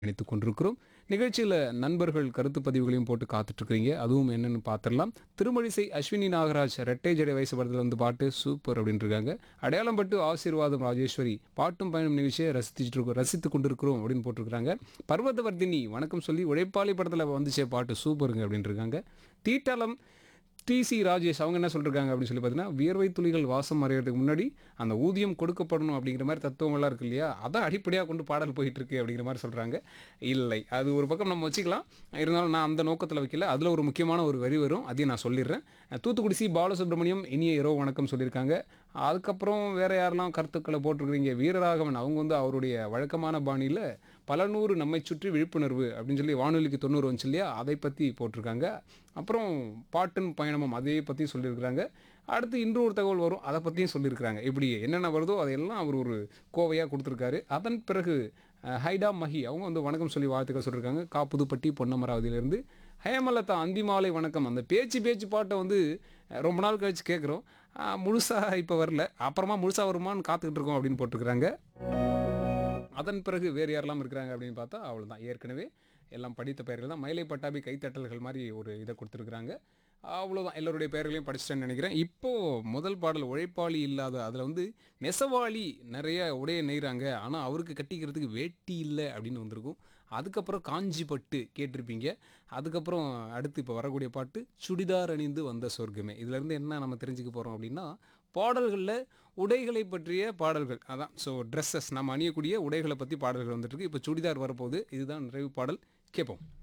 இணைத்துக் கொண்டிருக்கிறோம் நிகழ்ச்சியில் நண்பர்கள் கருத்து பதிவுகளையும் போட்டு காத்துட்ருக்கிறீங்க அதுவும் என்னென்னு பார்த்துடலாம் திருமழிசை அஸ்வினி நாகராஜ் ரெட்டை ஜடை வயசு படத்தில் வந்து பாட்டு சூப்பர் அப்படின்னு இருக்காங்க அடையாளம் பட்டு ஆசீர்வாதம் ராஜேஸ்வரி பாட்டும் பயணம் நிகழ்ச்சியை ரசிச்சுட்டு இருக்கோம் ரசித்து கொண்டிருக்கிறோம் அப்படின்னு போட்டிருக்கிறாங்க பர்வதவர்தினி வணக்கம் சொல்லி உழைப்பாளி படத்தில் வந்துச்சே பாட்டு சூப்பருங்க அப்படின்னு இருக்காங்க தீட்டலம் டிசி ராஜேஷ் அவங்க என்ன சொல்லிருக்காங்க அப்படின்னு சொல்லி பார்த்தீங்கன்னா வியர்வை துளிகள் வாசம் மறையிறதுக்கு முன்னாடி அந்த ஊதியம் கொடுக்கப்படணும் அப்படிங்கிற மாதிரி தத்துவங்கள்லாம் இருக்கு இல்லையா அதான் அடிப்படையாக கொண்டு பாடல் போயிட்டு இருக்கு அப்படிங்கிற மாதிரி சொல்கிறாங்க இல்லை அது ஒரு பக்கம் நம்ம வச்சுக்கலாம் இருந்தாலும் நான் அந்த நோக்கத்தில் வைக்கல அதில் ஒரு முக்கியமான ஒரு வரி வரும் அதையும் நான் சொல்லிடுறேன் தூத்துக்குடி சி பாலசுப்ரமணியம் இனிய இரவு வணக்கம் சொல்லியிருக்காங்க அதுக்கப்புறம் வேற யாரெல்லாம் கருத்துக்களை போட்டிருக்கிறீங்க வீரராகவன் அவங்க வந்து அவருடைய வழக்கமான பாணியில் பல நூறு நம்மை சுற்றி விழிப்புணர்வு அப்படின்னு சொல்லி வானொலிக்கு தொண்ணூறு வந்துச்சு இல்லையா அதை பற்றி போட்டிருக்காங்க அப்புறம் பாட்டன் பயணமும் அதை பற்றி சொல்லியிருக்கிறாங்க அடுத்து இன்று ஒரு தகவல் வரும் அதை பற்றியும் சொல்லியிருக்கிறாங்க இப்படி என்னென்ன வருதோ அதையெல்லாம் அவர் ஒரு கோவையாக கொடுத்துருக்காரு அதன் பிறகு அஹ், ஹைடா மஹி அவங்க வந்து வணக்கம் சொல்லி வாழ்த்துக்கள் சொல்லியிருக்காங்க கா புதுப்பட்டி பொன்னமராவதியிலேருந்து ஹேமலதா அந்திமாலை வணக்கம் அந்த பேச்சு பேச்சு பாட்டை வந்து அஹ், ரொம்ப நாள் கழிச்சு கேட்குறோம் முழுசாக இப்போ வரல அப்புறமா முழுசாக வருமான்னு காத்துக்கிட்டு இருக்கோம் அப்படின்னு போட்டிருக்கிறாங்க அதன் பிறகு வேறு யாரெல்லாம் இருக்கிறாங்க அப்படின்னு பார்த்தா அவ்வளோதான் ஏற்கனவே எல்லாம் படித்த பெயர்கள் தான் மயிலை பட்டாபி கைத்தட்டல்கள் மாதிரி ஒரு இதை கொடுத்துருக்குறாங்க அவ்வளோதான் எல்லோருடைய பெயர்களையும் படிச்சிட்டேன்னு நினைக்கிறேன் இப்போது முதல் பாடல் உழைப்பாளி இல்லாத அதில் வந்து நெசவாளி நிறைய உடைய நெய்கிறாங்க ஆனால் அவருக்கு கட்டிக்கிறதுக்கு வேட்டி இல்லை அப்படின்னு வந்திருக்கும் அதுக்கப்புறம் காஞ்சி பட்டு கேட்டிருப்பீங்க அதுக்கப்புறம் அடுத்து இப்போ வரக்கூடிய பாட்டு சுடிதார் அணிந்து வந்த சொர்க்கமே இதுலேருந்து என்ன நம்ம தெரிஞ்சுக்க போகிறோம் அப்படின்னா பாடல்களில் உடைகளை பற்றிய பாடல்கள் அதான் ஸோ ட்ரெஸ்ஸஸ் நம்ம அணியக்கூடிய உடைகளை பற்றி பாடல்கள் வந்துட்டு இருக்கு இப்போ சுடிதார் வரப்போகுது இதுதான் நிறைவு பாடல் கேட்போம்